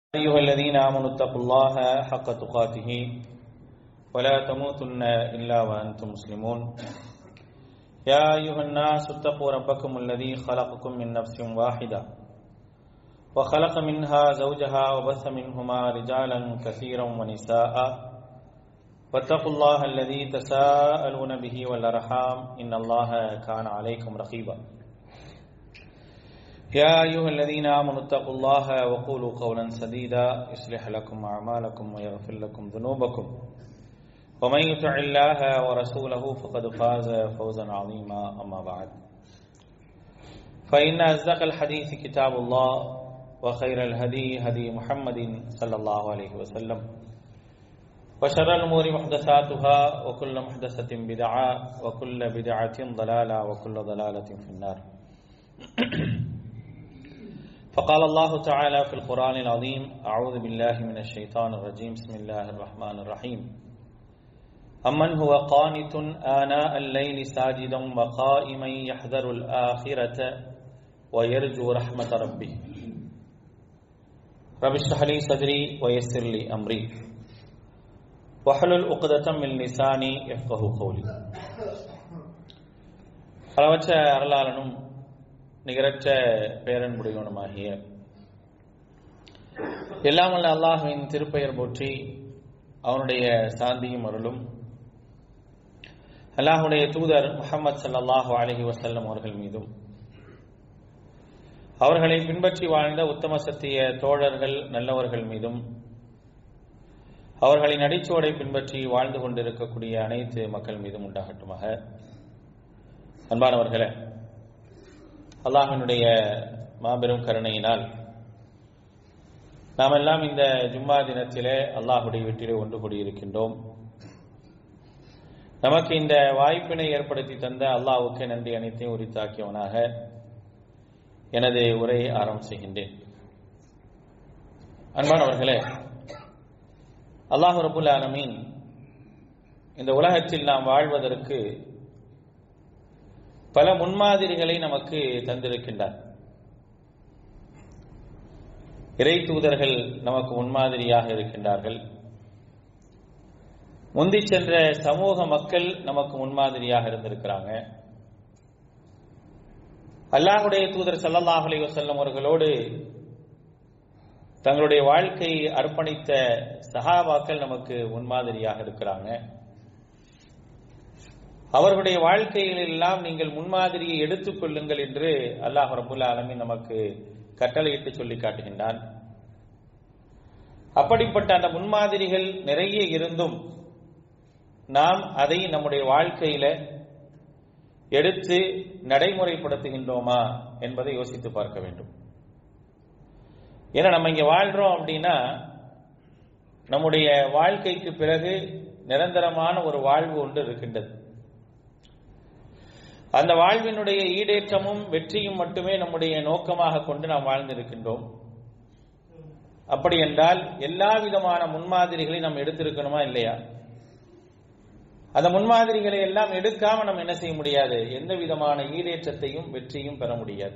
أيها الذين آمنوا اتقوا الله حق تقاته ولا تموتن إلا وأنتم مسلمون يا أيها الناس اتقوا ربكم الذي خلقكم من نفس واحدة وخلق منها زوجها وبث منهما رجالا كثيرا ونساء واتقوا الله الذي تساءلون به والأرحام إن الله كان عليكم رقيبا يا أيها الذين آمنوا اتقوا الله وقولوا قولا سديدا يصلح لكم أعمالكم ويغفر لكم ذنوبكم ومن يطع الله ورسوله فقد فاز فوزا عظيما أما بعد فإن أصدق الحديث كتاب الله وخير الهدي هدي محمد صلى الله عليه وسلم وشر الأمور محدثاتها وكل محدثة بدعة وكل بدعة ضلالة وكل ضلالة في النار فقال الله تعالى في القرآن العظيم أعوذ بالله من الشيطان الرجيم بسم الله الرحمن الرحيم أمن هو قانت آناء الليل ساجدا وقائما يحذر الآخرة ويرجو رحمة ربه رب اشرح لي صدري ويسر لي أمري وحلل عقدة من لساني يفقه قولي அளவற்ற அருளாளனும் நிகரற்ற பேரன்புடையவனுமாகிய எல்லாம் வல்ல அல்லாஹுவின் திருப்பெயர் போற்றி அவனுடைய சாந்தியும் அருளும் அல்லாஹுடைய தூதர் முகமது சல்லாஹூ அலஹி வசல்லம் அவர்கள் மீதும் அவர்களை பின்பற்றி வாழ்ந்த உத்தம சத்திய தோழர்கள் நல்லவர்கள் மீதும் அவர்களின் அடிச்சுவடை பின்பற்றி வாழ்ந்து கொண்டிருக்கக்கூடிய அனைத்து மக்கள் மீதும் உண்டாகட்டுமாக அன்பானவர்களே அல்லாஹனுடைய மாபெரும் கருணையினால் நாம் எல்லாம் இந்த ஜும்மா தினத்திலே அல்லாஹுடைய வீட்டிலே ஒன்று கூடியிருக்கின்றோம் நமக்கு இந்த வாய்ப்பினை ஏற்படுத்தி தந்த அல்லாஹுக்கு நன்றி அனைத்தையும் உரித்தாக்கியவனாக எனது உரையை ஆரம்பம் செய்கின்றேன் அன்பானவர்களே அல்லாஹு ரபுல் ஆலமீன் இந்த உலகத்தில் நாம் வாழ்வதற்கு பல முன்மாதிரிகளை நமக்கு தந்திருக்கின்றார் இறை தூதர்கள் நமக்கு முன்மாதிரியாக இருக்கின்றார்கள் முந்தி சென்ற சமூக மக்கள் நமக்கு முன்மாதிரியாக இருந்திருக்கிறாங்க அல்லாஹுடைய தூதர் சல்லல்லாஹ் அலி வசல்லம் அவர்களோடு தங்களுடைய வாழ்க்கையை அர்ப்பணித்த சஹாபாக்கள் நமக்கு முன்மாதிரியாக இருக்கிறாங்க அவர்களுடைய வாழ்க்கையில் எல்லாம் நீங்கள் முன்மாதிரியை எடுத்துக் கொள்ளுங்கள் என்று அல்லாஹ் ரபுல்ல ஆலமி நமக்கு கட்டளையிட்டு சொல்லி காட்டுகின்றான் அப்படிப்பட்ட அந்த முன்மாதிரிகள் நிறைய இருந்தும் நாம் அதை நம்முடைய வாழ்க்கையில எடுத்து நடைமுறைப்படுத்துகின்றோமா என்பதை யோசித்து பார்க்க வேண்டும் ஏன்னா நம்ம இங்க வாழ்றோம் அப்படின்னா நம்முடைய வாழ்க்கைக்கு பிறகு நிரந்தரமான ஒரு வாழ்வு ஒன்று இருக்கின்றது அந்த வாழ்வினுடைய ஈடேற்றமும் வெற்றியும் மட்டுமே நம்முடைய நோக்கமாக கொண்டு நாம் வாழ்ந்திருக்கின்றோம் அப்படி என்றால் எல்லா விதமான முன்மாதிரிகளை நாம் எடுத்திருக்கணுமா இல்லையா அந்த முன்மாதிரிகளை எல்லாம் எடுக்காம நம்ம என்ன செய்ய முடியாது எந்த விதமான ஈடேற்றத்தையும் வெற்றியும் பெற முடியாது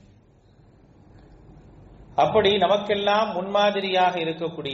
அப்படி நமக்கெல்லாம் முன்மாதிரியாக இருக்கக்கூடிய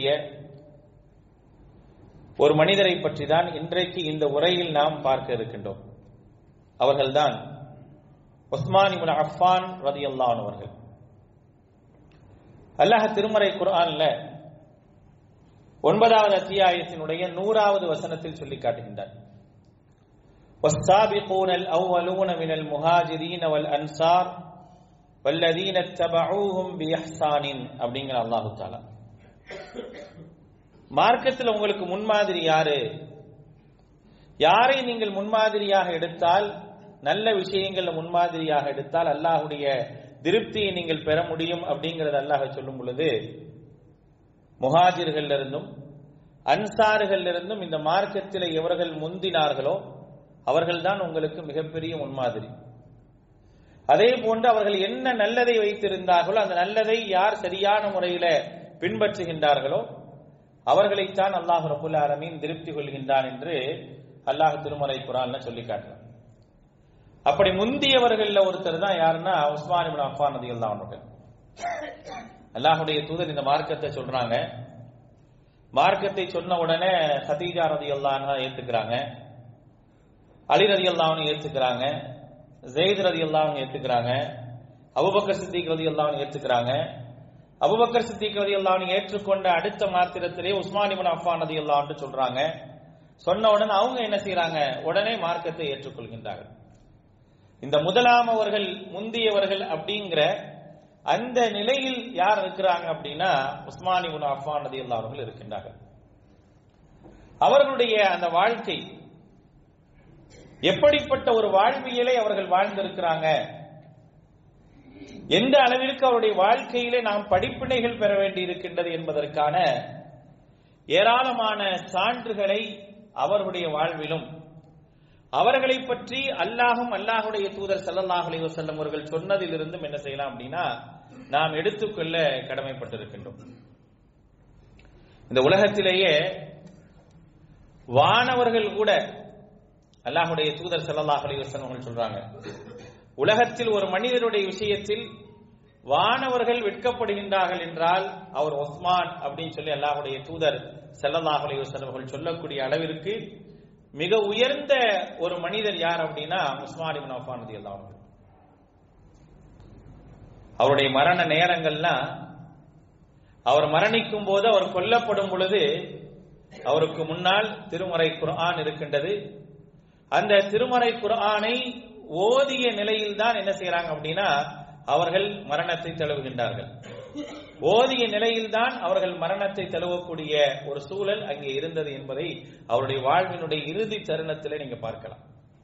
ஒரு மனிதரை பற்றி தான் இன்றைக்கு இந்த உரையில் நாம் பார்க்க இருக்கின்றோம் அவர்கள்தான் உஸ்மான் இபுன் அஃபான் ரதி அல்லான் அவர்கள் அல்லாஹ் திருமறை குரான்ல ஒன்பதாவது அத்தியாயத்தினுடைய நூறாவது வசனத்தில் சொல்லி காட்டுகின்றார் والسابقون الأولون من المهاجرين والأنصار والذين اتبعوهم بإحسان அப்படிங்கிற அல்லாஹு தாலா மார்க்கத்தில் உங்களுக்கு முன்மாதிரி யாரு யாரை நீங்கள் முன்மாதிரியாக எடுத்தால் நல்ல விஷயங்கள் முன்மாதிரியாக எடுத்தால் அல்லாஹுடைய திருப்தியை நீங்கள் பெற முடியும் அப்படிங்கறது அல்லாஹ் சொல்லும் பொழுது முஹாஜிர்கள் இருந்தும் அன்சார்கள் இருந்தும் இந்த மார்க்கத்தில் எவர்கள் முந்தினார்களோ அவர்கள்தான் உங்களுக்கு மிகப்பெரிய முன்மாதிரி அதே போன்று அவர்கள் என்ன நல்லதை வைத்திருந்தார்களோ அந்த நல்லதை யார் சரியான முறையில பின்பற்றுகின்றார்களோ அவர்களைத்தான் அல்லாஹ் ரபுல் ஆலமீன் திருப்தி கொள்கின்றான் என்று அல்லாஹ் திருமலை குரான்ல சொல்லி காட்டுறான் அப்படி முந்தியவர்கள்ல ஒருத்தர் தான் யாருன்னா உஸ்மான் இப்னு அஃபான் ரலியல்லாஹு அன்ஹு அல்லாஹுடைய தூதர் இந்த மார்க்கத்தை சொல்றாங்க மார்க்கத்தை சொன்ன உடனே ஹதீஜா ரதி அல்லான்னு ஏத்துக்கிறாங்க அலி ரதி அல்லாவும் ஏத்துக்கிறாங்க ஜெயித் ரதி அல்லாவும் ஏத்துக்கிறாங்க அபுபக்கர் சித்திக் ரதி அல்லாவும் ஏத்துக்கிறாங்க அபுபக்கர் சித்திக் ரதி அல்லாவும் ஏற்றுக்கொண்ட அடுத்த மாத்திரத்திலே உஸ்மான் இப்னு அஃபான் ரதி அல்லான்னு சொல்றாங்க சொன்ன உடனே அவங்க என்ன செய்யறாங்க உடனே மார்க்கத்தை ஏற்றுக்கொள்கின்றார்கள் இந்த முதலாம் அவர்கள் முந்தியவர்கள் அப்படிங்கிற அந்த நிலையில் யார் இருக்கிறாங்க அப்படின்னா உஸ்மான் இப்னு அஃபான் ரதி அவர்கள் இருக்கின்றார்கள் அவர்களுடைய அந்த வாழ்க்கை எப்படிப்பட்ட ஒரு வாழ்வியலை அவர்கள் வாழ்ந்திருக்கிறாங்க எந்த அளவிற்கு அவருடைய வாழ்க்கையிலே நாம் படிப்பினைகள் பெற வேண்டி இருக்கின்றது என்பதற்கான ஏராளமான சான்றுகளை அவர்களுடைய வாழ்விலும் அவர்களை பற்றி அல்லாஹும் அல்லாஹுடைய தூதர் ஸல்லல்லாஹு அலைஹி வஸல்லம் அவர்கள் சொன்னதிலிருந்தும் என்ன செய்யலாம் அப்படின்னா நாம் எடுத்துக்கொள்ள கடமைப்பட்டிருக்கின்றோம் இந்த உலகத்திலேயே வானவர்கள் கூட அல்லாஹுடைய தூதர் ஸல்லல்லாஹு அலைஹி வஸல்லம் அவர்கள் சொல்றாங்க உலகத்தில் ஒரு மனிதனுடைய விஷயத்தில் வானவர்கள் வெட்கப்படுகின்றார்கள் என்றால் அவர் ஒஸ்மான் அப்படின்னு சொல்லி அல்லாஹுடைய தூதர் ஸல்லல்லாஹு அலைஹி வஸல்லம் அவர்கள் சொல்லக்கூடிய அளவிற்கு மிக உயர்ந்த ஒரு மனிதர் யார் அப்படின்னா உஸ்மான் இப்னு அஃபான் ரலியல்லாஹு அன்ஹு அவருடைய மரண நேரங்கள்லாம் அவர் மரணிக்கும் போது அவர் கொல்லப்படும் பொழுது அவருக்கு முன்னால் திருமறை குர்ஆன் இருக்கின்றது அந்த திருமறை குர்ஆனை ஓதிய நிலையில் தான் என்ன செய்யறாங்க அப்படின்னா அவர்கள் மரணத்தை தழுவுகின்றார்கள் ஓதிய நிலையில் தான் அவர்கள் மரணத்தை தழுவக்கூடிய ஒரு சூழல் அங்கே இருந்தது என்பதை அவருடைய வாழ்வினுடைய இறுதி தருணத்திலே நீங்க பார்க்கலாம்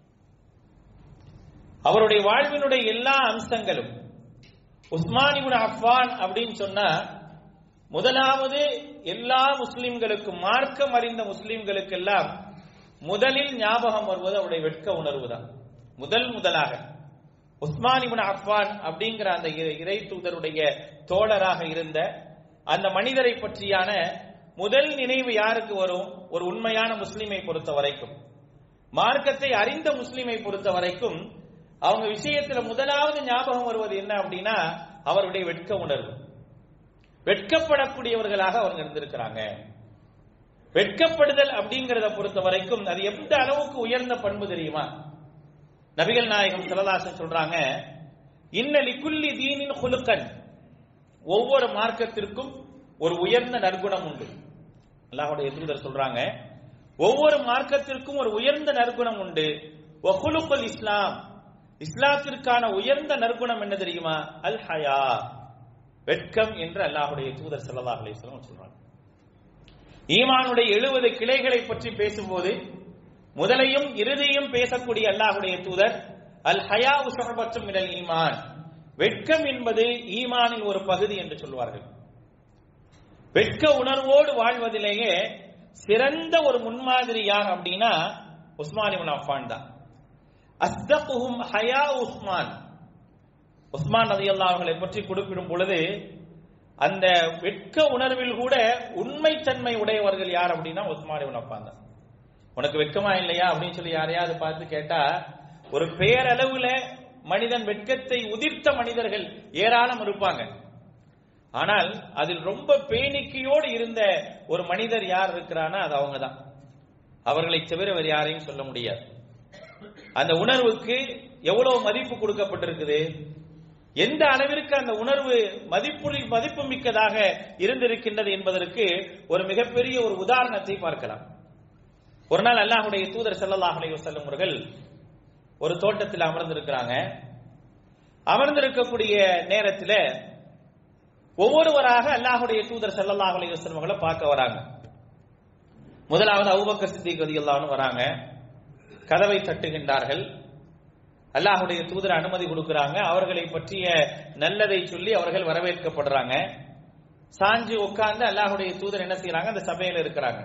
அவருடைய வாழ்வினுடைய எல்லா அம்சங்களும் உஸ்மான் இப்னு அஃபான் அப்படின்னு சொன்னா முதலாவது எல்லா முஸ்லிம்களுக்கும் மார்க்கம் அறிந்த முஸ்லிம்களுக்கெல்லாம் முதலில் ஞாபகம் வருவது அவருடைய வெட்க உணர்வு தான் முதல் முதலாக உஸ்மான் இப்னு அஃபான் அப்படிங்கிற அந்த இறை- இறை தூதருடைய தோழராக இருந்த அந்த மனிதரை பற்றியான முதல் நினைவு யாருக்கு வரும் ஒரு உண்மையான முஸ்லிமை பொறுத்த வரைக்கும் மார்க்கத்தை அறிந்த முஸ்லிமை பொறுத்த வரைக்கும் அவங்க விஷயத்துல முதலாவது ஞாபகம் வருவது என்ன அப்படின்னா அவருடைய வெட்க உணர்வு வெட்கப்படக்கூடியவர்களாக அவங்க இருந்திருக்கிறாங்க வெட்கப்படுதல் அப்படிங்கறத பொறுத்த வரைக்கும் அது எந்த அளவுக்கு உயர்ந்த பண்பு தெரியுமா நபிகள் நாயகம் சிலதாசன் சொல்றாங்க இன்ன லிக்குல்லி தீனின் குலுக்கன் ஒவ்வொரு மார்க்கத்திற்கும் ஒரு உயர்ந்த நற்குணம் உண்டு அல்லாஹ்வுடைய தூதர் சொல்றாங்க ஒவ்வொரு மார்க்கத்திற்கும் ஒரு உயர்ந்த நற்குணம் உண்டு வகுலுக்குல் இஸ்லாம் இஸ்லாத்திற்கான உயர்ந்த நற்குணம் என்ன தெரியுமா அல் ஹயா வெட்கம் என்று அல்லாஹ்வுடைய தூதர் ஸல்லல்லாஹு அலைஹி வஸல்லம் சொல்றாங்க ஈமானுடைய எழுபது கிளைகளை பற்றி பேசும்போது முதலையும் இறுதியும் பேசக்கூடிய அல்லாஹ்வுடைய தூதர் அல் ஹயா உஷபத்தும் மினல் ஈமான் வெட்கம் என்பது ஈமானின் ஒரு பகுதி என்று சொல்வார்கள் வெட்க உணர்வோடு வாழ்வதிலேயே சிறந்த ஒரு முன்மாதிரி யார் அப்படின்னா உஸ்மான் இப்னு அஃபான் தான் அஸ்தகுஹும் ஹயா உஸ்மான் உஸ்மான் ரலியல்லாஹு அவர்களை பற்றி குறிப்பிடும் பொழுது அந்த வெட்க உணர்வில் கூட உண்மைத்தன்மை உடையவர்கள் யார் அப்படின்னா உஸ்மான் இப்னு அஃபான் தான் உனக்கு வெட்கமா இல்லையா அப்படின்னு சொல்லி யாரையாவது பார்த்து கேட்டா ஒரு பேரளவுல மனிதன் வெட்கத்தை உதிர்த்த மனிதர்கள் ஏராளம் இருப்பாங்க ஆனால் அதில் ரொம்ப பேணிக்கையோடு இருந்த ஒரு மனிதர் யார் இருக்கிறானா அது அவங்க தான் அவர்களை தவிர வேறு யாரையும் சொல்ல முடியாது அந்த உணர்வுக்கு எவ்வளவு மதிப்பு கொடுக்கப்பட்டிருக்குது எந்த அளவிற்கு அந்த உணர்வு மதிப்பு மதிப்பு மிக்கதாக இருந்திருக்கின்றது என்பதற்கு ஒரு மிகப்பெரிய ஒரு உதாரணத்தை பார்க்கலாம் ஒரு நாள் அல்லாஹ்வுடைய தூதர் ஸல்லல்லாஹு அலைஹி வஸல்லம் அவர்கள் ஒரு தோட்டத்தில் அமர்ந்திருக்கிறாங்க அமர்ந்திருக்கக்கூடிய நேரத்தில் ஒவ்வொருவராக அல்லாஹ்வுடைய தூதர் ஸல்லல்லாஹு அலைஹி வஸல்லம் அவர்களை பார்க்க வராங்க முதலாவது அபூபக்கர் சித்திக் ரலியல்லாஹு அன்ஹு வராங்க கதவை தட்டுகின்றார்கள் அல்லாஹ்வுடைய தூதர் அனுமதி கொடுக்கறாங்க அவர்களை பற்றிய நல்லதை சொல்லி அவர்கள் வரவேற்கப்படுறாங்க சாஞ்சு உட்கார்ந்து அல்லாஹ்வுடைய தூதர் என்ன செய்யறாங்க அந்த சபையில இருக்கிறாங்க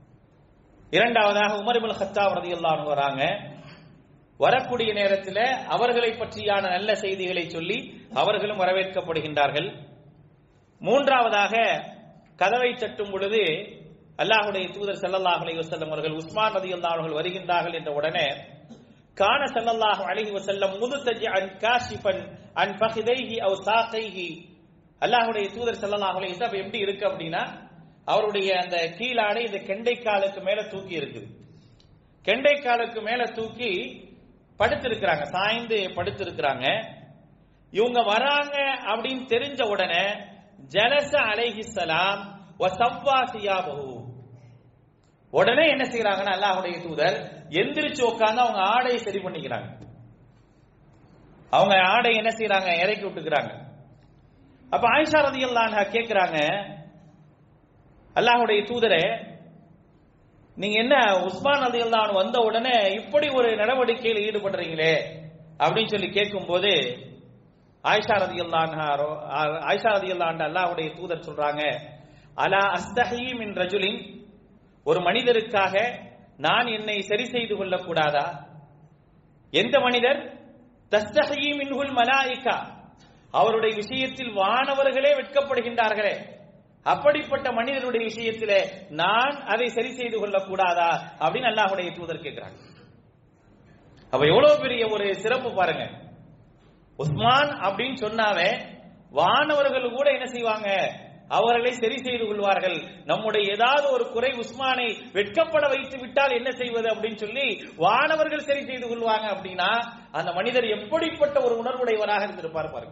இரண்டாவதாக உமர் இப்னு கத்தாப் ரலியல்லாஹு அன்ஹு வராங்க வரக்கூடிய நேரத்தில் அவர்களை பற்றியான நல்ல செய்திகளை சொல்லி அவர்களும் வரவேற்கப்படுகின்றார்கள் மூன்றாவதாக கதவை தட்டும் பொழுது அல்லாஹ்வுடைய தூதர் ஸல்லல்லாஹு அலைஹி வஸல்லம் அவர்கள் உஸ்மான் ரலியல்லாஹு அவர்கள் வருகின்றார்கள் என்ற உடனே கான ஸல்லல்லாஹு அலைஹி வஸல்லம் முதுதஜிஅன் காஷிஃபன் அன் ஃபഖிதைஹி அவ் சாகைஹி அல்லாஹ்வுடைய தூதர் ஸல்லல்லாஹு அலைஹி வஸல்லம் எப்படி இருக்கு அப்படின்னா அவருடைய அந்த கீழாடை இந்த கெண்டைக்காலுக்கு மேல தூக்கி இருக்குது கெண்டைக்காலுக்கு மேல தூக்கி படுத்திருக்கிறாங்க சாய்ந்து படுத்திருக்கிறாங்க இவங்க வராங்க அப்படின்னு தெரிஞ்ச உடனே ஜலச அலைஹிஸ்ஸலாம் வசவ்வா சியாபஹு உடனே என்ன செய்யறாங்கன்னா அல்லாஹ்வுடைய தூதர் எந்திரிச்சு உட்கார்ந்து அவங்க ஆடையை சரி பண்ணிக்கிறாங்க அவங்க ஆடை என்ன செய்யறாங்க இறக்கி விட்டுக்கிறாங்க அப்ப ஆயிஷா ரதியல்லாஹு அன்ஹா கேக்குறாங்க அல்லாஹ்வுடைய தூதரே நீங்க என்ன உஸ்மான் ரதியல்லாஹு வந்த உடனே இப்படி ஒரு நடவடிக்கையில் ஈடுபடுறீங்களே அப்படின்னு சொல்லி கேட்கும்போது ஆயிஷா ரதியல்லாஹு ஆயிஷா ரதியல்லாஹு அல்லாஹ்வுடைய தூதர் சொல்றாங்க அலா அஸ்தஹி மின் ரஜுலின் ஒரு மனிதருக்காக நான் என்னை சரி செய்து கொள்ளக்கூடாதா எந்த மனிதர் தஸ்தஹி மின்ஹுல் மலாயிகா அவருடைய விஷயத்தில் வானவர்களே வெட்கப்படுகின்றார்களே அப்படிப்பட்ட மனிதருடைய விஷயத்திலே நான் அதை சரி செய்து கொள்ளக்கூடாதா அப்படின்னு அல்லாஹுடைய தூதர் கேட்கிறாங்க அப்ப எவ்வளவு பெரிய ஒரு சிறப்பு பாருங்க உஸ்மான் அப்படின்னு சொன்னாவே வானவர்கள் கூட என்ன செய்வாங்க அவர்களை சரி செய்து கொள்வார்கள் நம்முடைய ஏதாவது ஒரு குறை உஸ்மானை வெட்கப்பட வைத்து விட்டால் என்ன செய்வது அப்படின்னு சொல்லி வானவர்கள் சரி செய்து கொள்வாங்க அப்படின்னா அந்த மனிதர் எப்படிப்பட்ட ஒரு உணர்வுடையவராக இருந்திருப்பார் பாருங்க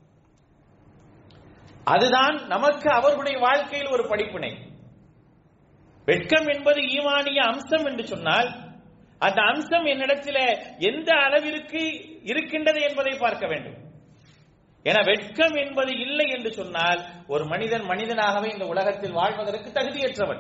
அதுதான் நமக்கு அவர்களுடைய வாழ்க்கையில் ஒரு படிப்பினை வெட்கம் என்பது ஈமானிய அம்சம் என்று சொன்னால் அந்த அம்சம் என்னிடத்தில எந்த அளவிற்கு இருக்கின்றது என்பதை பார்க்க வேண்டும் என வெட்கம் என்பது இல்லை என்று சொன்னால் ஒரு மனிதன் மனிதனாகவே இந்த உலகத்தில் வாழ்வதற்கு தகுதியற்றவன்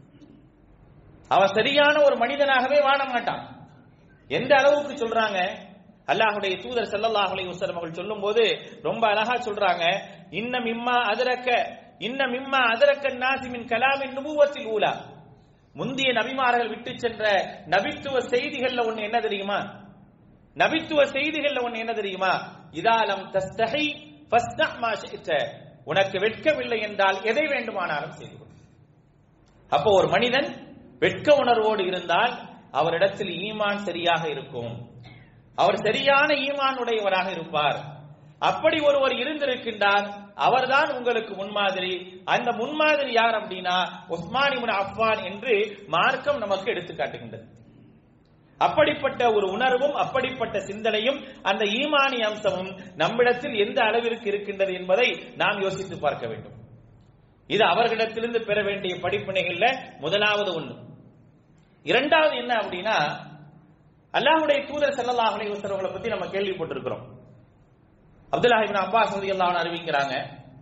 அவன் சரியான ஒரு மனிதனாகவே வாழ மாட்டான் எந்த அளவுக்கு சொல்றாங்க அல்லாஹுடைய தூதர் ஸல்லல்லாஹு அலைஹி வஸல்லம் அவர்கள் சொல்லும்போது ரொம்ப அழகா சொல்றாங்க இன்ன மிம்மா அதரக்க இன்ன மிம்மா அதரக்க நாசி மின் கலாமின் நுபுவத்தில் ஊலா முந்திய நபிமார்கள் விட்டு சென்ற நபித்துவ செய்திகள்ல ஒண்ணு என்ன தெரியுமா நபித்துவ செய்திகள்ல ஒண்ணு என்ன தெரியுமா இதாலம் தஸ்தஹி ஃபஸ்தஹ் மா ஷி'த உனக்கு வெட்கமில்லை என்றால் எதை வேண்டுமானாலும் செய்து கொள் அப்போ ஒரு மனிதன் வெட்க உணர்வோடு இருந்தால் அவரிடத்தில் ஈமான் சரியாக இருக்கும் அவர் சரியான ஈமான் உடையவராக இருப்பார் அப்படி ஒருவர் இருந்திருக்கின்றார் அவர்தான் உங்களுக்கு முன்மாதிரி அந்த முன்மாதிரி யார் அப்படின்னா உஸ்மான் இப்னு அஃபான் என்று மார்க்கம் நமக்கு எடுத்து காட்டுகின்றது அப்படிப்பட்ட ஒரு உணர்வும் அப்படிப்பட்ட சிந்தனையும் அந்த ஈமானி அம்சமும் நம்மிடத்தில் எந்த அளவிற்கு இருக்கின்றது என்பதை நாம் யோசித்து பார்க்க வேண்டும் இது அவர்களிடத்திலிருந்து பெற வேண்டிய படிப்பினைகள்ல முதலாவது ஒண்ணு இரண்டாவது என்ன அப்படின்னா அல்லாஹ்வுடைய தூதர் ஸல்லல்லாஹு அலைஹி வஸல்லம் பத்தி நம்ம கேள்விப்பட்டிருக்கிறோம் அப்துல்லாஹ் இப்னு அப்பாஸ் ரலியல்லாஹு அன்ஹு அறிவிக்கிறாங்க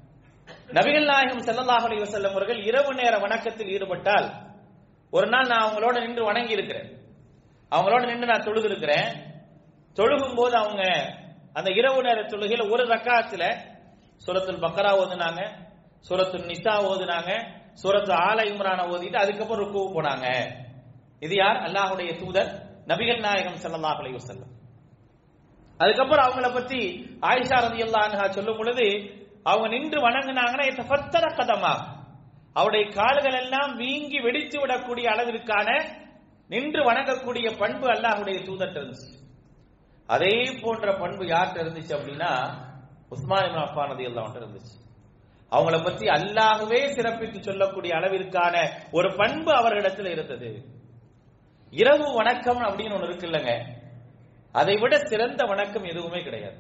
நபிகள் நாயகம் ஸல்லல்லாஹு அலைஹி வஸல்லம் அவர்கள் இரவு நேர வணக்கத்தில் ஈடுபட்டால் ஒரு நாள் நான் அவங்களோட நின்று வணங்கி இருக்கிறேன் அவங்களோட நின்று நான் தொழுது இருக்கிறேன் தொழுகும் போது அவங்க அந்த இரவு நேர தொழுகையில ஒரு ரக்காத்துல சூரத்துல் பக்கரா ஓதுனாங்க சூரத்துல் நிசா ஓதுனாங்க சூரத்து ஆல இம்ரான ஓதிட்டு அதுக்கப்புறம் ருக்கு போனாங்க இது யார் அல்லாஹ்வுடைய தூதர் நபிகள் நாயகம் ஸல்லல்லாஹு அலைஹி வஸல்லம் அதுக்கப்புறம் அவங்கள பத்தி ஆயிஷா ரலியல்லாஹு அன்ஹா சொல்லும் பொழுது அவங்க நின்று வணங்குனாங்கன்னா தஃபத்தர கதமா அவருடைய கால்கள் எல்லாம் வீங்கி வெடித்து விடக்கூடிய அளவிற்கான நின்று வணங்கக்கூடிய பண்பு அல்லாஹ்வுடைய தூதர்ட்ட இருந்துச்சு அதே போன்ற பண்பு யார்கிட்ட இருந்துச்சு அப்படின்னா உஸ்மான் இப்னு அஃபான் ரலியல்லாஹு இருந்துச்சு அவங்கள பத்தி அல்லாஹ்வே சிறப்பித்து சொல்லக்கூடிய அளவிற்கான ஒரு பண்பு அவர்களிடத்தில் இருந்தது இரவு வணக்கம் அப்படின்னு ஒண்ணு இருக்கு இல்லைங்க அதை விட சிறந்த வணக்கம் எதுவுமே கிடையாது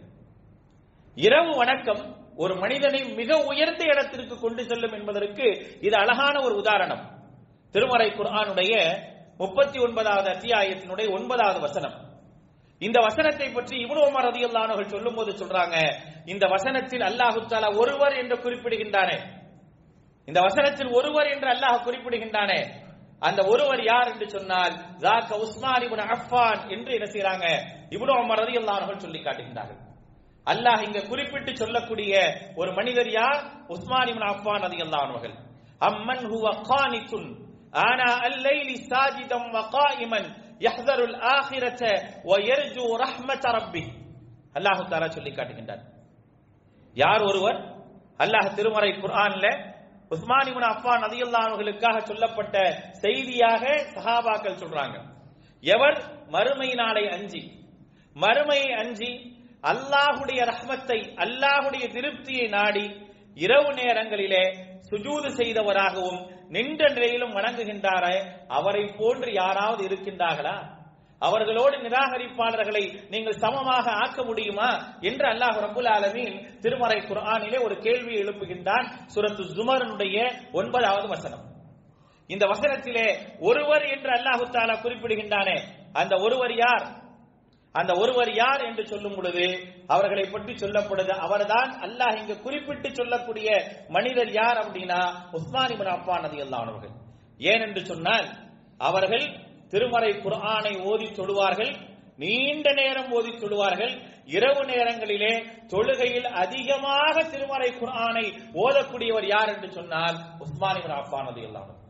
இரவு வணக்கம் ஒரு மனிதனை மிக உயர்ந்த இடத்திற்கு கொண்டு செல்லும் என்பதற்கு இது அழகான ஒரு உதாரணம் திருமறை குர்ஆனுடைய முப்பத்தி ஒன்பதாவது அத்தியாயத்தினுடைய ஒன்பதாவது வசனம் இந்த வசனத்தை பற்றி இப்னு உமர் ரலியல்லாஹு அன்ஹு சொல்லும் போது சொல்றாங்க இந்த வசனத்தில் அல்லாஹு தஆலா ஒருவர் என்று குறிப்பிடுகின்றானே இந்த வசனத்தில் ஒருவர் என்று அல்லாஹ் குறிப்பிடுகின்றானே அந்த ஒருவர் யார் என்று சொன்னால் ஜாக்க உஸ்மான் இப்னு அஃபான் என்று என்ன செய்றாங்க இப்னு உமர் ரலியல்லாஹு அன்ஹு சொல்லி காட்டுகின்றார்கள் அல்லாஹ் இங்க குறிப்பிட்டு சொல்லக்கூடிய ஒரு மனிதர் யார் உஸ்மான் இப்னு அஃபான் ரலியல்லாஹு அன்ஹு அம்மன் ஹுவ கானித்துன் ஆனா அல்லைலி சாஜிதம் வகாயிமன் يحذر الآخرة ويرجو رحمة ربه அல்லாஹு தாலா சொல்லி காட்டுகின்றார் யார் ஒருவர் அல்லாஹ் திருமறை குர்ஆன்ல உஸ்மான் இப்னு அஃபான் ரலியல்லாஹு அன்ஹுகளுக்காக சொல்லப்பட்ட செய்தியாக சஹாபாக்கள் சொல்றாங்க எவர் மறுமை நாளை அஞ்சி மறுமையை அஞ்சி அல்லாஹுடைய ரஹ்மத்தை அல்லாஹுடைய திருப்தியை நாடி இரவு நேரங்களிலே சுஜூது செய்தவராகவும் நின்ற நிலையிலும் வணங்குகின்றாரே அவரை போன்று யாராவது இருக்கின்றார்களா அவர்களோடு நிராகரிப்பாளர்களை நீங்கள் சமமாக ஆக்க முடியுமா என்று அல்லாஹ் ரபுல் ஆலமீன் திருமறை குர்ஆனிலே ஒரு கேள்வியை எழுப்புகின்றான் சுரத்து ஜுமரனுடைய ஒன்பதாவது வசனம் இந்த வசனத்திலே ஒருவர் என்று அல்லாஹு தாலா குறிப்பிடுகின்றானே அந்த ஒருவர் யார் அந்த ஒருவர் யார் என்று சொல்லும் பொழுது அவர்களை பற்றி சொல்லப்படுது அவர்தான் அல்லாஹ் இங்க குறிப்பிட்டு சொல்லக்கூடிய மனிதர் யார் அப்படின்னா உஸ்மான் இப்னு அஃபான் ரலியல்லாஹு அவர்கள் ஏன் என்று சொன்னால் அவர்கள் திருமறை குர்ஆனை ஓதி தொழுவார்கள் நீண்ட நேரம் ஓதி தொழுவார்கள் இரவு நேரங்களிலே தொழுகையில் அதிகமாக திருமறை குர்ஆனை ஓதக்கூடியவர் யார் என்று சொன்னால் உஸ்மான் இப்னு அஃபான் ரலியல்லாஹு அன்ஹு.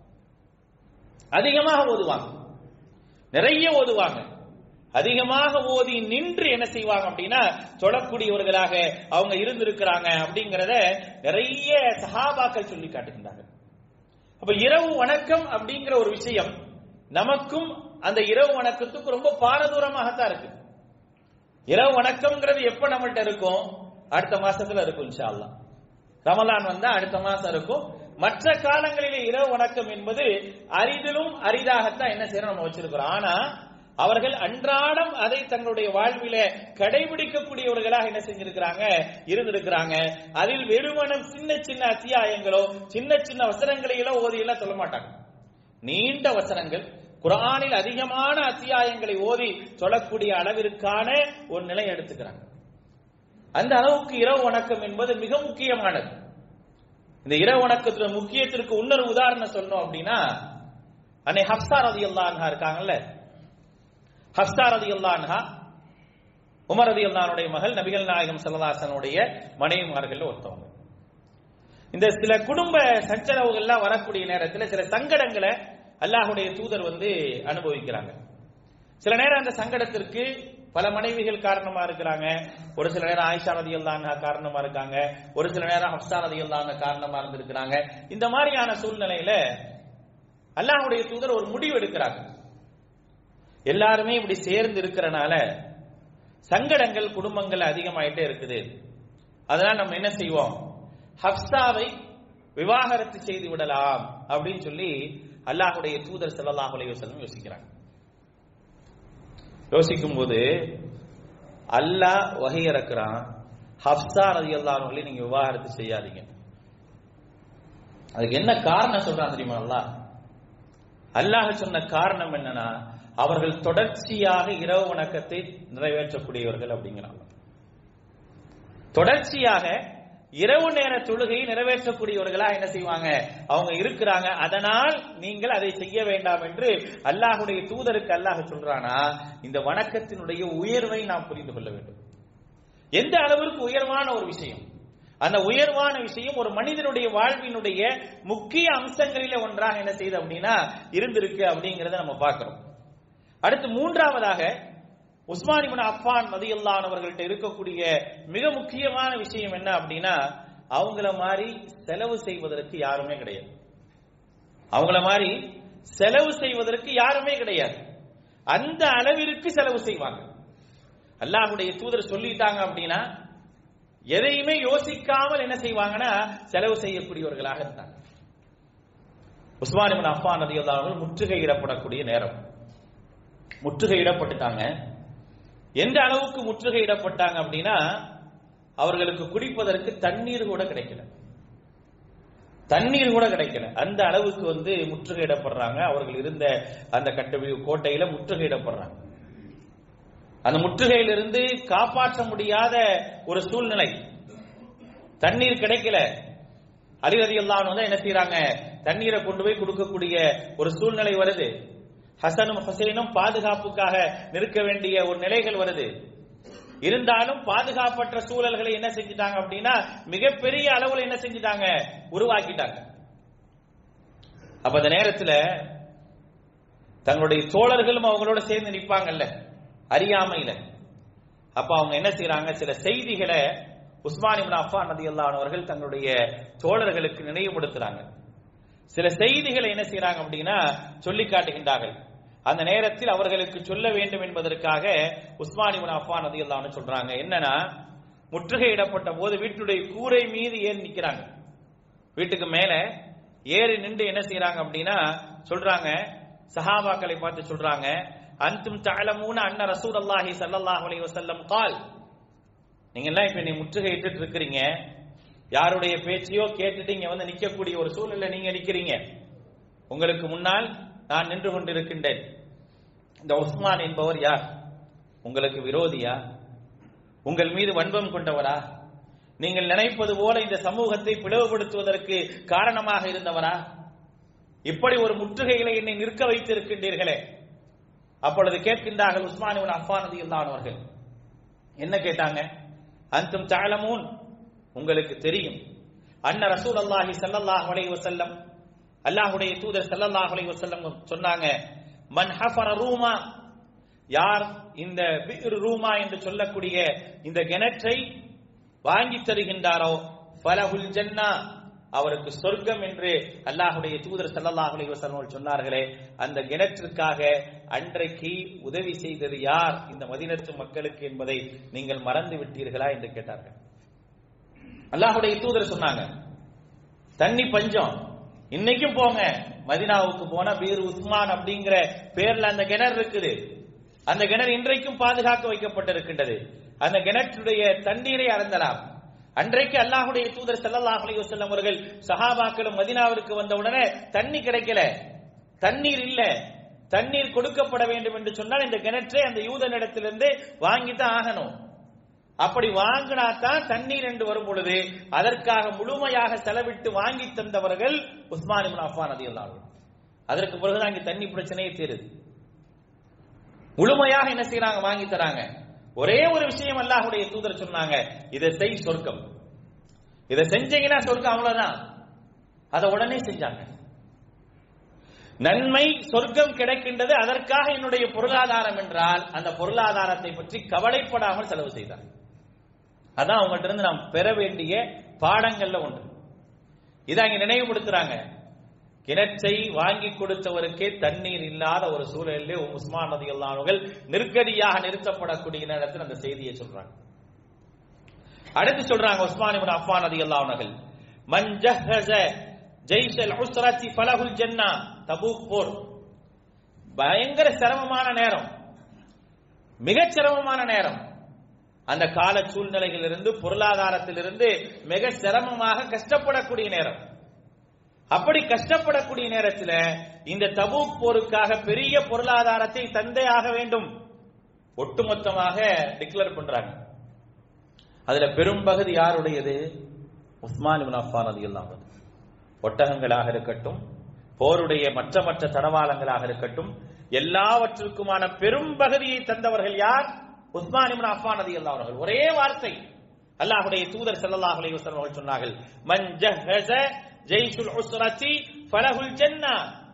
அதிகமாக ஓதுவாங்க நிறைய ஓதுவாங்க அதிகமாக ஓதி நின்று என்ன செய்வாங்க அப்படின்னா தொழக்கூடியவர்களாக அவங்க இருந்திருக்கிறாங்க அப்படிங்கறத நிறைய சஹாபாக்கள் சொல்லி காட்டுகின்றார்கள் அப்ப இரவு வணக்கம் அப்படிங்கிற ஒரு விஷயம் நமக்கும் அந்த இரவு வணக்கத்துக்கு ரொம்ப பாரதூரமாகத்தான் இருக்கு இரவு வணக்கம்ங்கிறது எப்ப நம்மள்ட்ட இருக்கும் அடுத்த மாசத்துல இருக்கும் இன்ஷா அல்லாஹ் ரமலான் வந்தா அடுத்த மாசம் இருக்கும் மற்ற காலங்களிலே இரவு வணக்கம் என்பது அரிதிலும் அரிதாகத்தான் என்ன செய்யறோம் நம்ம வச்சிருக்கிறோம் ஆனா அவர்கள் அன்றாடம் அதை தங்களுடைய வாழ்வில கடைபிடிக்கக்கூடியவர்களாக என்ன செஞ்சிருக்கிறாங்க இருந்திருக்கிறாங்க அதில் வெறுமனம் சின்ன சின்ன அத்தியாயங்களோ சின்ன சின்ன வசனங்களையோ ஓதி எல்லாம் சொல்ல மாட்டாங்க நீண்ட வசனங்கள் குர்ஆனில் அதிகமான அத்தியாயங்களை ஓதி சொல்லக்கூடிய அளவிற்கான ஒரு நிலை எடுத்துக்கிறாங்க அந்த அளவுக்கு இரவு வணக்கம் என்பது மிக முக்கியமானது இந்த இரவு வணக்கத்துல முக்கியத்திற்கு இன்னொரு உதாரணம் சொன்னோம் அப்படின்னா அன்னை ஹப்சா ரதி அன்ஹா இருக்காங்கல்ல ஹப்சா ரதி அன்ஹா உமர் ரதி அல்லானுடைய மகள் நபிகள் நாயகம் சல்லல்லாசனுடைய மனைவிமார்கள் ஒருத்தவங்க இந்த சில குடும்ப சச்சரவுகள்லாம் வரக்கூடிய நேரத்தில் சில சங்கடங்களை அல்லாஹுடைய தூதர் வந்து அனுபவிக்கிறாங்க சில நேரம் அந்த சங்கடத்திற்கு பல மனைவிகள் காரணமா இருக்கிறாங்க ஒரு சில நேரம் ஆயிஷா ரதி அல்லான்ஹா காரணமா இருக்காங்க ஒரு சில நேரம் ஹப்சா ரதி அல்லான்ஹா காரணமா இருந்திருக்கிறாங்க இந்த மாதிரியான சூழ்நிலையில அல்லாஹுடைய தூதர் ஒரு முடிவு எடுக்கிறாங்க எல்லாருமே இப்படி சேர்ந்து இருக்கிறனால சங்கடங்கள் குடும்பங்கள் அதிகமாயிட்டே இருக்குது அதனால நம்ம என்ன செய்வோம் ஹப்சாவை விவாகரத்து செய்து விடலாம் அப்படின்னு சொல்லி அல்லாஹுடைய தூதர் ஸல்லல்லாஹு அலைஹி வஸல்லம் யோசிக்கிறாங்க யோசிக்கும் போது அல்லாஹ் வகை இறக்குறான் ஹப்சா ரலியல்லாஹு அன்ஹு நீங்க விவாகரத்து செய்யாதீங்க அதுக்கு என்ன காரணம் சொல்றான் தெரியுமா அல்லாஹ் அல்லாஹ் சொன்ன காரணம் என்னன்னா அவர்கள் தொடர்ச்சியாக இரவு வணக்கத்தை நிறைவேற்றக்கூடியவர்கள் அப்படிங்கிறாங்க தொடர்ச்சியாக இரவு நேர தொழுகையை நிறைவேற்றக்கூடியவர்களா என்ன செய்வாங்க அவங்க இருக்கிறாங்க அதனால் நீங்கள் அதை செய்ய வேண்டாம் என்று அல்லாஹுடைய தூதருக்கு அல்லாஹ் சொல்றானா இந்த வணக்கத்தினுடைய உயர்வை நாம் புரிந்து கொள்ள வேண்டும் எந்த அளவிற்கு உயர்வான ஒரு விஷயம் அந்த உயர்வான விஷயம் ஒரு மனிதனுடைய வாழ்வினுடைய முக்கிய அம்சங்களில ஒன்றாக என்ன செய்யுது அப்படின்னா இருந்திருக்கு அப்படிங்கறத நம்ம பார்க்கிறோம் அடுத்து மூன்றாவதாக உஸ்மான் இப்னு அஃபான் ரலியல்லாஹு அவர்கள்ட்ட இருக்கக்கூடிய மிக முக்கியமான விஷயம் என்ன அப்படின்னா அவங்கள மாதிரி செலவு செய்வதற்கு யாருமே கிடையாது அவங்கள மாதிரி செலவு செய்வதற்கு யாருமே கிடையாது அந்த அளவிற்கு செலவு செய்வாங்க அல்லாஹ்வுடைய தூதர் சொல்லிட்டாங்க அப்படின்னா எதையுமே யோசிக்காமல் என்ன செய்வாங்கன்னா செலவு செய்யக்கூடியவர்களாக இருந்தாங்க உஸ்மான் இப்னு அஃபான் ரலியல்லாஹு அவர்கள் முற்றுகையிடப்படக்கூடிய நேரம் முற்றுகையிடப்பட்டுட்டாங்க எந்த அளவுக்கு முற்றுகையிடப்பட்டாங்க அப்படின்னா அவர்களுக்கு குடிப்பதற்கு தண்ணீர் கூட கிடைக்கல தண்ணீர் கூட கிடைக்கல அந்த அளவுக்கு வந்து முற்றுகையிடப்படுறாங்க அவர்கள் இருந்த அந்த கட்ட கோட்டையில முற்றுகையிடப்படுறாங்க அந்த முற்றுகையிலிருந்து காப்பாற்ற முடியாத ஒரு சூழ்நிலை தண்ணீர் கிடைக்கல அலிரதி எல்லாம் வந்து என்ன செய்யறாங்க தண்ணீரை கொண்டு போய் கொடுக்கக்கூடிய ஒரு சூழ்நிலை வருது ஹசனும் ஹுசைனும் பாதுகாப்புக்காக நிற்க வேண்டிய ஒரு நிலைகள் வருது இருந்தாலும் பாதுகாப்பற்ற சூழல்களை என்ன செஞ்சிட்டாங்க அப்படின்னா மிகப்பெரிய அளவுல என்ன செஞ்சிட்டாங்க உருவாக்கிட்டாங்க அப்ப அந்த நேரத்துல தங்களுடைய தோழர்களும் அவங்களோட சேர்ந்து நிற்பாங்கல்ல அறியாமையில அப்ப அவங்க என்ன செய்யறாங்க சில செய்திகளை உஸ்மான் இப்னு அஃபான் ரலியல்லாஹு அவர்கள் தங்களுடைய தோழர்களுக்கு நினைவுபடுத்துறாங்க சில செய்திகளை என்ன செய்யறாங்க அப்படின்னா சொல்லி காட்டுகின்றார்கள் அந்த நேரத்தில் அவர்களுக்கு சொல்ல வேண்டும் என்பதற்காக உஸ்மான் இப்னு அஃபான் ரலியல்லாஹு சொல்றாங்க என்னன்னா முற்றுகையிடப்பட்ட போது வீட்டுடைய கூரை மீது ஏறி நிக்கிறாங்க வீட்டுக்கு மேல ஏறி நின்று என்ன செய்யறாங்க அப்படின்னா சொல்றாங்க சஹாபாக்களை பார்த்து சொல்றாங்க அந்தும் தஅலமூன அன்ன ரசூலுல்லாஹி ஸல்லல்லாஹு அலைஹி வஸல்லம் கால் நீங்க எல்லாம் இப்ப நீ முற்றுகையிட்டு இருக்கிறீங்க யாருடைய பேச்சையோ கேட்டுட்டு இங்க வந்து நிக்கக்கூடிய ஒரு சூழ்நிலை நீங்க நிக்கிறீங்க உங்களுக்கு முன்னால் நான் நின்று கொண்டிருக்கின்றேன் இந்த உஸ்மான் என்பவர் யார் உங்களுக்கு விரோதியா உங்கள் மீது வன்பம் கொண்டவரா நீங்கள் நினைப்பது போல இந்த சமூகத்தை பிளவுபடுத்துவதற்கு காரணமாக இருந்தவரா இப்படி ஒரு முற்றுகைகளை என்னை நிற்க வைத்திருக்கின்றீர்களே அப்பொழுது கேட்கின்றார்கள் உஸ்மான் இப்னு அஃபான் ரலியல்லாஹு அவர்கள் என்ன கேட்டாங்க அந்தும் தஅலமூன் உங்களுக்கு தெரியும் அன்ன ரசூல் அல்லாஹி ஸல்லல்லாஹு அலைஹி வஸல்லம் அல்லாஹ்வுடைய தூதர் ஸல்லல்லாஹு அலைஹி வஸல்லம் சொன்னாங்க மன் ஹஃபர ரூமா யார் இந்த பிர் ரூமா என்று சொல்லக்கூடிய இந்த கிணற்றை வாங்கி தருகின்றாரோ ஃபலஹுல் ஜன்னா அவருக்கு சொர்க்கம் என்று அல்லாஹுடைய தூதர் ஸல்லல்லாஹு அலைஹி வஸல்லம் சொன்னார்களே அந்த கிணற்றுக்காக அன்றைக்கு உதவி செய்தது யார் இந்த மதினத்து மக்களுக்கு என்பதை நீங்கள் மறந்து விட்டீர்களா என்று கேட்டார்கள் அல்லாஹுடைய தூதர் சொன்னாங்க தண்ணி பஞ்சம் இன்னைக்கும் போங்க மதினாவுக்கு போனா பீர் உஸ்மான் அப்படிங்கிற பேர்ல அந்த கிணறு இருக்குது அந்த கிணறு இன்றைக்கும் பாதுகாக்க வைக்கப்பட்டிருக்கின்றது அந்த கிணற்றுடைய தண்ணீரை அறந்தலாம் அன்றைக்கு அல்லாஹுடைய தூதர் ஸல்லல்லாஹு அலைஹி வஸல்லம் அவர்கள் சஹாபாக்களும் மதீனாவிற்கு வந்த உடனே தண்ணி கிடைக்கல தண்ணீர் இல்ல தண்ணீர் கொடுக்கப்பட வேண்டும் என்று சொன்னால் இந்த கிணற்றை அந்த யூதனிடத்திலிருந்து வாங்கித்தான் ஆகணும் அப்படி வாங்கினா தான் தண்ணீர் என்று வரும் பொழுது அதற்காக முழுமையாக செலவிட்டு வாங்கி தந்தவர்கள் உஸ்மான் இப்னு அஃபான் ரலியல்லாஹு அன்ஹு. அதற்கு பிறகுதான் இங்க தண்ணி பிரச்சனையே தீருது முழுமையாக என்ன செய்யறாங்க வாங்கி தராங்க ஒரே ஒரு விஷயம் அல்லாஹ்வுடைய தூதர் சொன்னாங்க இதை செய் சொர்க்கம் இதை செஞ்சீங்கன்னா சொர்க்கம் அவ்வளவுதான் அதை உடனே செஞ்சாங்க நன்மை சொர்க்கம் கிடைக்கின்றது அதற்காக என்னுடைய பொருளாதாரம் என்றால் அந்த பொருளாதாரத்தை பற்றி கவலைப்படாமல் செலவு செய்தார் அதான் அவங்கள்ட்ட இருந்து நாம் பெற வேண்டிய பாடங்கள்ல ஒன்று இதை அங்க நினைவுபடுத்துறாங்க கிணற்றை வாங்கி கொடுத்தவருக்கே தண்ணீர் இல்லாத ஒரு சூழலிலே உஸ்மான் நதி அல்லானவர்கள் நெருக்கடியாக நிறுத்தப்படக்கூடிய நேரத்தில் அந்த செய்தியை சொல்றாங்க அடுத்து சொல்றாங்க உஸ்மான் இப்னு அஃபான் நதி அல்லானவர்கள் மன் ஜஹஸ ஜெய்ஷல் உஸ்ரத்தி ஃபலஹுல் ஜன்னா தபூக் போர் பயங்கர சிரமமான நேரம் மிகச் சிரமமான நேரம் அந்த கால சூழ்நிலைகளிலிருந்து பொருளாதாரத்திலிருந்து மிக சிரமமாக கஷ்டப்படக்கூடிய நேரம் அப்படி கஷ்டப்படக்கூடிய நேரத்தில் இந்த தபூக் போருக்காக பெரிய பொருளாதாரத்தை தந்தே ஆக வேண்டும் ஒட்டுமொத்தமாக டிக்ளேர் பண்றாங்க அதுல பெரும்பகுதி யாருடையது உஸ்மான் இப்னு அஃபான் ரலியல்லாஹு அன்ஹு ஒட்டகங்களாக இருக்கட்டும் போருடைய மற்ற மற்ற தடவாளங்களாக இருக்கட்டும் எல்லாவற்றிற்குமான பெரும்பகுதியை தந்தவர்கள் யார் உஸ்மான் இப்னு அஃபான் ரலியல்லாஹு அன்ஹு அவர்கள் ஒரே வார்த்தை அல்லாஹ்வுடைய தூதர் ஸல்லல்லாஹு அலைஹி வஸல்லம் அவர்கள் சொன்னார்கள் மன் ஜஹஸ ஜெய்ஷுல் உஸ்ரத்தி ஃபலஹுல் ஜன்னா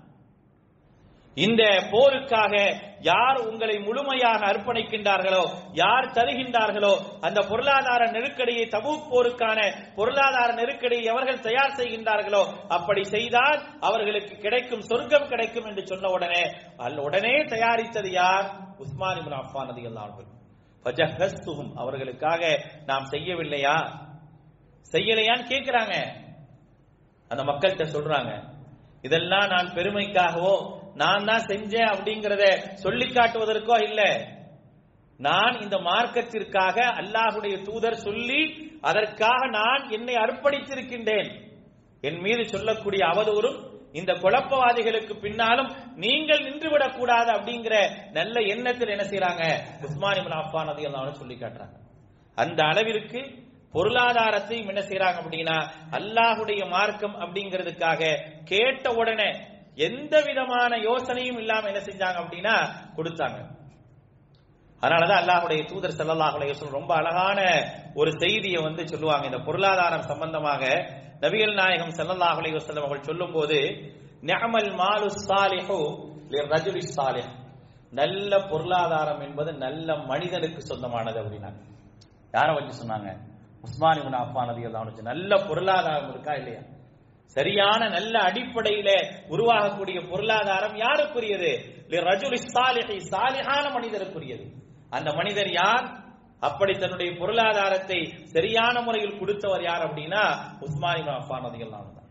இந்த போருக்காக யார் உங்களை முழுமையாக அர்ப்பணிக்கின்றார்களோ யார் தருகின்றார்களோ அந்த பொருளாதார நெருக்கடியை தபூக் போருக்கான பொருளாதார நெருக்கடியை எவர்கள் தயார் செய்கின்றார்களோ அப்படி செய்தால் அவர்களுக்கு கிடைக்கும் சொர்க்கம் கிடைக்கும் என்று சொன்ன உடனே அல்ல உடனே தயாரித்தது யார் உஸ்மான் இப்னு அஃபான் ரலியல்லாஹு அன்ஹு ஃபஜஹஸ்துஹும் அவர்களுக்காக நாம் செய்யவில்லையா செய்யலையான்னு கேக்குறாங்க அந்த மக்கள்கிட்ட சொல்றாங்க இதெல்லாம் நான் பெருமைக்காகவோ நான் தான் செஞ்சேன் அப்படிங்கறத சொல்லி காட்டுவதற்கோ இல்ல நான் இந்த மார்க்கத்திற்காக அல்லாஹுடைய தூதர் சொல்லி அதற்காக நான் என்னை அர்ப்பணித்திருக்கின்றேன் என் மீது சொல்லக்கூடிய அவதூறும் இந்த குழப்பவாதிகளுக்கு பின்னாலும் நீங்கள் நின்றுவிடக் கூடாது அப்படிங்கிற நல்ல எண்ணத்தில் என்ன செய்யறாங்க உஸ்மான் இப்னு அஃபான் ரலியல்லாஹு சொல்லி காட்டுறாங்க அந்த அளவிற்கு பொருளாதாரத்தையும் என்ன செய்யறாங்க அப்படின்னா அல்லாஹுடைய மார்க்கம் அப்படிங்கிறதுக்காக கேட்ட உடனே எந்த விதமான யோசனையும் இல்லாம என்ன செஞ்சாங்க அப்படின்னா கொடுத்தாங்க அதனாலதான் அல்லாஹுடைய தூதர் ஸல்லல்லாஹு அலைஹி வஸல்லம் ரொம்ப அழகான ஒரு செய்தியை வந்து சொல்லுவாங்க இந்த பொருளாதாரம் சம்பந்தமாக நபிகள் நாயகம் ஸல்லல்லாஹு அலைஹி வஸல்லம் அவர்கள் சொல்லும்போது நிஅமல் மாலு ஸாலிஹு லிர்ரஜுலி ஸாலிஹ் நல்ல பொருளாதாரம் என்பது நல்ல மனிதனுக்கு சொந்தமானது அப்படின்னாங்க யாரை வச்சு சொன்னாங்க உஸ்மான் இப்னு அஃபான் ரலியல்லாஹு அன்ஹு நல்ல பொருளாதாரம் இருக்கா இல்லையா சரியான நல்ல அடிப்படையில உருவாகக்கூடிய பொருளாதாரம் யாருக்குரியது ரஜுலி சாலிஹி சாலிஹான மனிதருக்குரியது அந்த மனிதர் யார் அப்படி தன்னுடைய பொருளாதாரத்தை சரியான முறையில் கொடுத்தவர் யார் அப்படின்னா உஸ்மான் இப்னு அஃபான் ரலியல்லாஹு அன்ஹு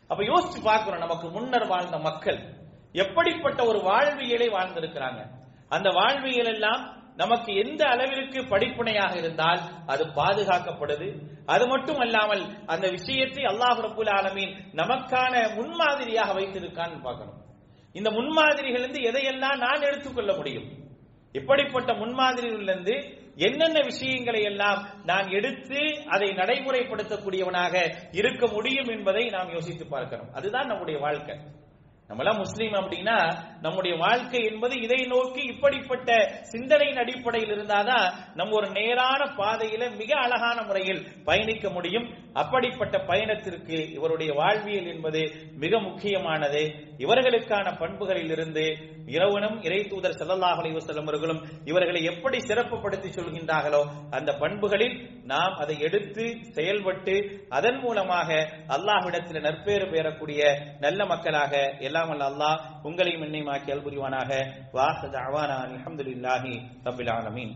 அப்ப யோசிச்சு பார்க்கிறோம் நமக்கு முன்னர் வாழ்ந்த மக்கள் எப்படிப்பட்ட ஒரு வாழ்வியலை வாழ்ந்திருக்கிறாங்க அந்த வாழ்வியல் எல்லாம் நமக்கு எந்த அளவிற்கு படிப்பினையாக இருந்தால் அது பாதுகாக்கப்படுது அது மட்டும் அல்லாமல் அந்த விஷயத்தை அல்லாஹ் ரபுல் ஆலமீன் நமக்கான முன்மாதிரியாக வைத்திருக்கான்னு பார்க்கணும் இந்த முன்மாதிரிகள் இருந்து எதையெல்லாம் நான் எடுத்துக்கொள்ள முடியும் இப்படிப்பட்ட முன்மாதிரிகளிலிருந்து என்னென்ன விஷயங்களை எல்லாம் நான் எடுத்து அதை நடைமுறைப்படுத்தக்கூடியவனாக இருக்க முடியும் என்பதை நாம் யோசித்து பார்க்கிறோம் அதுதான் நம்முடைய வாழ்க்கை நம்மளாம் முஸ்லீம் அப்படின்னா நம்முடைய வாழ்க்கை என்பது இதை நோக்கி இப்படிப்பட்ட சிந்தனையின் அடிப்படையில் இருந்தாதான் நம்ம ஒரு நேரான பாதையில மிக அழகான முறையில் பயணிக்க முடியும் அப்படிப்பட்ட பயணத்திற்கு இவருடைய வாழ்வியல் என்பது மிக முக்கியமானது இவர்களுக்கான பண்புகளில் இருந்து இரவனும் இறை தூதர் சல்லல்லாஹ் அலைஹி வஸல்லம் அவர்களும் இவர்களை எப்படி சிறப்புப்படுத்தி சொல்கின்றார்களோ அந்த பண்புகளில் நாம் அதை எடுத்து செயல்பட்டு அதன் மூலமாக அல்லாஹ்விடத்தில் நற்பேறு பெறக்கூடிய நல்ல மக்களாக எல்லாம் வல்ல அல்லாஹ் உங்களையும் என்னையும் ஆக்கி அல்புரிவானாக வாஹத் அவானா அல்ஹம்துலில்லாஹி ரப்பில் ஆலமீன்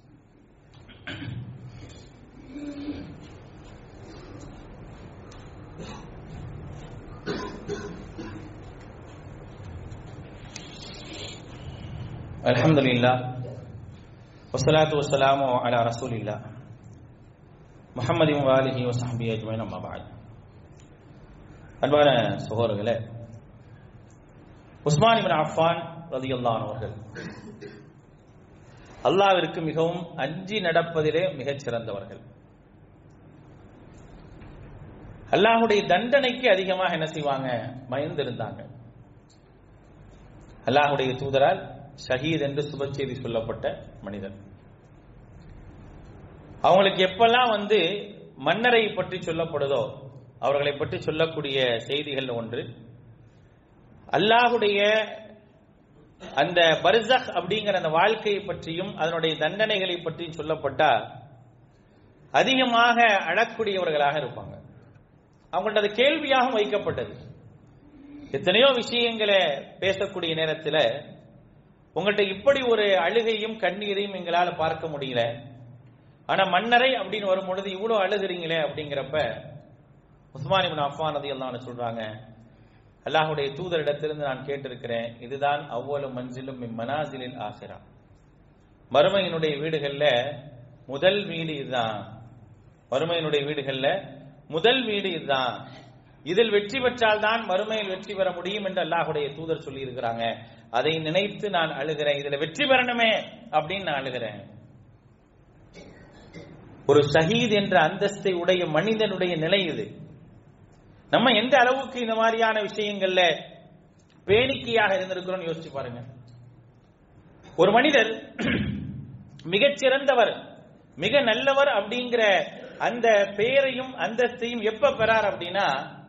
الحمد لله والصلاة والسلام على رسول الله محمد وآله وصحبه أجمعين أما بعد அன்பான சகோதரர்களே உஸ்மான் இபின் அஃபான் ரதியுல்லான் அவர்கள் அல்லாவிற்கு மிகவும் அஞ்சி நடப்பதிலே மிகச் சிறந்தவர்கள் அல்லாஹுடைய தண்டனைக்கு அதிகமாக என்ன செய்வாங்க பயந்திருந்தாங்க அல்லாஹுடைய தூதரால் ஷஹீத் என்று சுப செய்தி சொல்லப்பட்ட மனிதர் அவங்களுக்கு எப்பெல்லாம் வந்து மன்னரை பற்றி சொல்லப்படுதோ அவர்களை பற்றி சொல்லக்கூடிய செய்திகள் ஒன்று அல்லாஹுடைய அந்த பர்சக் அப்படிங்கிற அந்த வாழ்க்கையை பற்றியும் அதனுடைய தண்டனைகளை பற்றியும் சொல்லப்பட்டா அதிகமாக அழக்கூடியவர்களாக இருப்பாங்க அவங்கள்ட்ட அது கேள்வியாகவும் வைக்கப்பட்டது எத்தனையோ விஷயங்களை பேசக்கூடிய நேரத்தில் உங்கள்கிட்ட இப்படி ஒரு அழுகையும் கண்ணீரையும் எங்களால் பார்க்க முடியல ஆனா மன்னரை அப்படின்னு வரும் பொழுது இவ்வளவு அழுகிறீங்களே அப்படிங்கிறப்ப உஸ்மான் இபின் அஃபான் அது எல்லாம் சொல்றாங்க அல்லாஹுடைய தூதரிடத்திலிருந்து நான் கேட்டிருக்கிறேன் இதுதான் அவ்வளவு மஞ்சிலும் மனாசிலில் ஆசிரா மறுமையினுடைய வீடுகள்ல முதல் வீடு இதுதான் மறுமையினுடைய வீடுகள்ல முதல் வீடு இதுதான் இதில் வெற்றி பெற்றால் தான் மறுமையில் வெற்றி பெற முடியும் என்று அல்லாஹுடைய தூதர் சொல்லி இருக்கிறாங்க அதை நினைத்து நான் அழுகிறேன் இதுல வெற்றி பெறணுமே அப்படின்னு நான் அழுகிறேன் ஒரு ஷஹீத் என்ற அந்தஸ்தை உடைய மனிதனுடைய நிலை இது நம்ம எந்த அளவுக்கு இந்த மாதிரியான விஷயங்கள்ல பேணிக்கையாக இருந்திருக்கிறோம் யோசிச்சு பாருங்க ஒரு மனிதர் மிகச்சிறந்தவர் மிக நல்லவர் அப்படிங்கிற அந்த பெயரையும் அந்தஸ்தையும் எப்ப பெறார் அப்படின்னா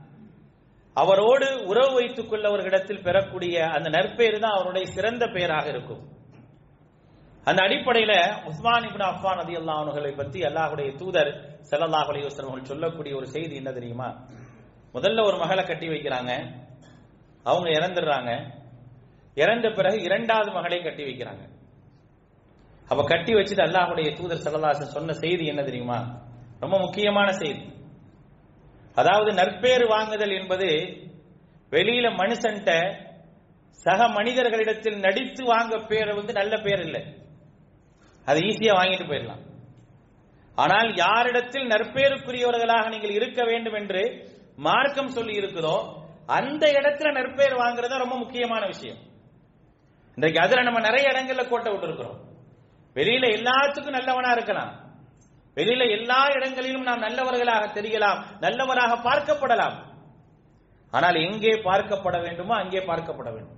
அவரோடு உறவு வைத்துக் கொள்ளவர்களிடத்தில் பெறக்கூடிய அந்த நற்பெயர் தான் அவருடைய சிறந்த பெயராக இருக்கும் அந்த அடிப்படையில உஸ்மான் இப்னு அஃபான் அதி அல்லாஹர்களை பத்தி அல்லாஹுடைய தூதர் ஸல்லல்லாஹு அலைஹி வஸல்லம் அவர்கள் சொல்லக்கூடிய ஒரு செய்தி என்ன தெரியுமா முதல்ல ஒரு மகளை கட்டி வைக்கிறாங்க அவங்க இறந்துடுறாங்க இறந்த பிறகு இரண்டாவது மகளை கட்டி வைக்கிறாங்க அப்ப கட்டி வச்சுட்டு அல்லாஹுடைய தூதர் ஸல்லல்லாஹு சொன்ன செய்தி என்ன தெரியுமா ரொம்ப முக்கியமான செய்தி அதாவது நற்பேறு வாங்குதல் என்பது வெளியில மனுஷன்ட்ட சக மனிதர்களிடத்தில் நடித்து வாங்க பேர் வந்து நல்ல பேர் இல்லை அது ஈஸியா வாங்கிட்டு போயிடலாம் ஆனால் யாரிடத்தில் நற்பேருக்குரியவர்களாக நீங்கள் இருக்க வேண்டும் என்று மார்க்கம் சொல்லி இருக்குதோ அந்த இடத்துல நற்பேர் வாங்குறது ரொம்ப முக்கியமான விஷயம் இன்றைக்கு அதுல நம்ம நிறைய இடங்கள்ல கோட்டை விட்டு இருக்கிறோம் வெளியில எல்லாத்துக்கும் நல்லவனா இருக்கலாம் வெளியில எல்லா இடங்களிலும் நாம் நல்லவர்களாக தெரியலாம் நல்லவராக பார்க்கப்படலாம் ஆனால் எங்கே பார்க்கப்பட வேண்டுமோ அங்கே பார்க்கப்பட வேண்டும்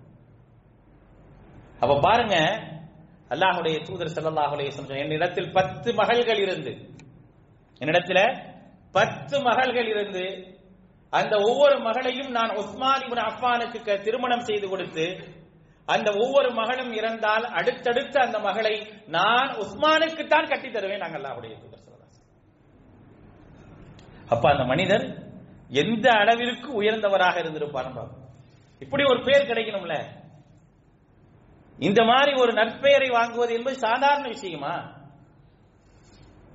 அப்ப பாருங்க அல்லாஹுடைய தூதர் ஸல்லல்லாஹு சொல்ற என்னிடத்தில் பத்து மகள்கள் இருந்து என்னிடத்துல பத்து மகள்கள் இருந்து அந்த ஒவ்வொரு மகளையும் நான் உஸ்மான் இப்னு அஃபானுக்கு க- திருமணம் செய்து கொடுத்து அந்த ஒவ்வொரு மகளும் இறந்தால் அடுத்தடுத்து அந்த மகளை நான் உஸ்மானுக்கு தான் கட்டி தருவேன் நாங்கள் அல்லாஹ்வுடைய தூதர் ஸல்லல்லாஹு அலைஹி வஸல்லம். அப்ப அந்த மனிதர் எந்த அளவிற்கு உயர்ந்தவராக இருந்திருப்பார் பாருங்க. இப்படி ஒரு பேர் கிடைக்கணும்ல இந்த மாதிரி ஒரு நற்பெயரை வாங்குவது என்பது சாதாரண விஷயமா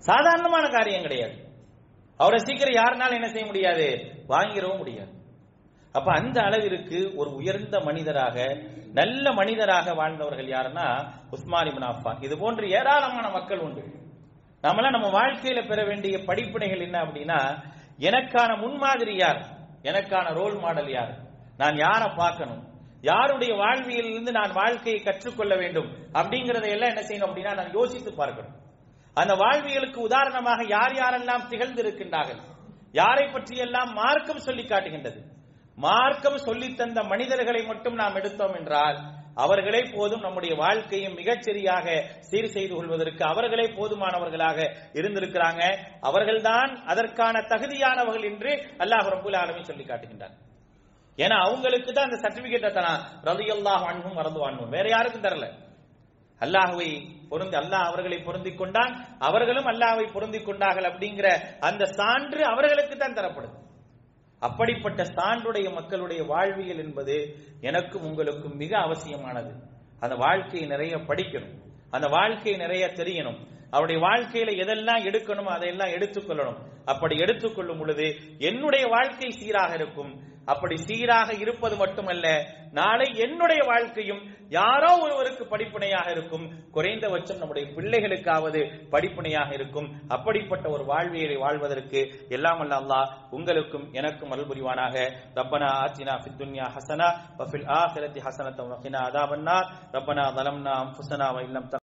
சாதாரணமான காரியம் கிடையாது அவரை சீக்கிரம் யாருனாலும் என்ன செய்ய முடியாது வாங்கிடவும் முடியாது அப்ப அந்த அளவிற்கு ஒரு உயர்ந்த மனிதராக நல்ல மனிதராக வாழ்ந்தவர்கள் யாருன்னா உஸ்மான் இப்னு அஃபான் இது போன்று ஏராளமான மக்கள் உண்டு நாமெல்லாம் நம்ம வாழ்க்கையில பெற வேண்டிய படிப்பினைகள் என்ன அப்படின்னா எனக்கான முன்மாதிரி யார் எனக்கான ரோல் மாடல் யார் நான் யாரை பார்க்கணும் யாருடைய வாழ்வியலிருந்து நான் வாழ்க்கையை கற்றுக்கொள்ள வேண்டும் அப்படிங்கறதை எல்லாம் என்ன செய்யணும் அப்படின்னா நான் யோசித்து பார்க்கணும் அந்த வாழ்வியலுக்கு உதாரணமாக யார் யாரெல்லாம் திகழ்ந்திருக்கின்றார்கள் யாரை பற்றியெல்லாம் மார்க்கம் சொல்லி காட்டுகின்றது மார்க்கம் சொல்லி தந்த மனிதர்களை மட்டும் நாம் எடுத்தோம் என்றால் அவர்களே போதும் நம்முடைய வாழ்க்கையும் மிகச்சரியாக சீர் செய்து கொள்வதற்கு அவர்களே போதுமானவர்களாக இருந்திருக்கிறாங்க அவர்கள்தான் அதற்கான தகுதியானவர்கள் என்று அல்லாஹ் ரபுல் ஆலமி சொல்லி காட்டுகின்றார் ஏன்னா அவங்களுக்கு தான் அந்த சர்டிபிகேட்டை தரான் ரலியல்லாஹு அன்ஹும் வரது அன்ஹும் வேற யாருக்கும் தரல அல்லாஹுவை பொருந்தி அல்லாஹ் அவர்களை பொருந்திக் கொண்டான் அவர்களும் அல்லாஹ்வை பொருந்திக் கொண்டார்கள் அப்படிங்கிற அந்த சான்று அவர்களுக்கு தான் தரப்படுது அப்படிப்பட்ட சான்றுடைய மக்களுடைய வாழ்வியல் என்பது எனக்கும் உங்களுக்கும் மிக அவசியமானது அந்த வாழ்க்கையை நிறைய படிக்கணும் அந்த வாழ்க்கையை நிறைய தெரியணும் அவருடைய வாழ்க்கையில எதெல்லாம் எடுக்கணுமோ அதையெல்லாம் எடுத்துக்கொள்ளணும் அப்படி எடுத்துக்கொள்ளும் பொழுது என்னுடைய வாழ்க்கை சீராக இருக்கும் அப்படி சீராக இருப்பது மட்டுமல்ல நாளை என்னுடைய வாழ்க்கையும் யாரோ ஒருவருக்கு படிப்பினையாக இருக்கும் குறைந்தபட்சம் நம்முடைய பிள்ளைகளுக்காவது படிப்பினையாக இருக்கும் அப்படிப்பட்ட ஒரு வாழ்வியலை வாழ்வதற்கு எல்லாம் அல்ல அல்லாஹ் உங்களுக்கும் எனக்கும் அருள் புரிவானாக ரப்பனா ஆத்தினா ஃபித் துன்யா ஹசனா வஃபில் ஆஹிரத்தி ஹசனத்தம் வகினா அதாபன்னார் ரப்பனா ظلمنا انفسنا وان لم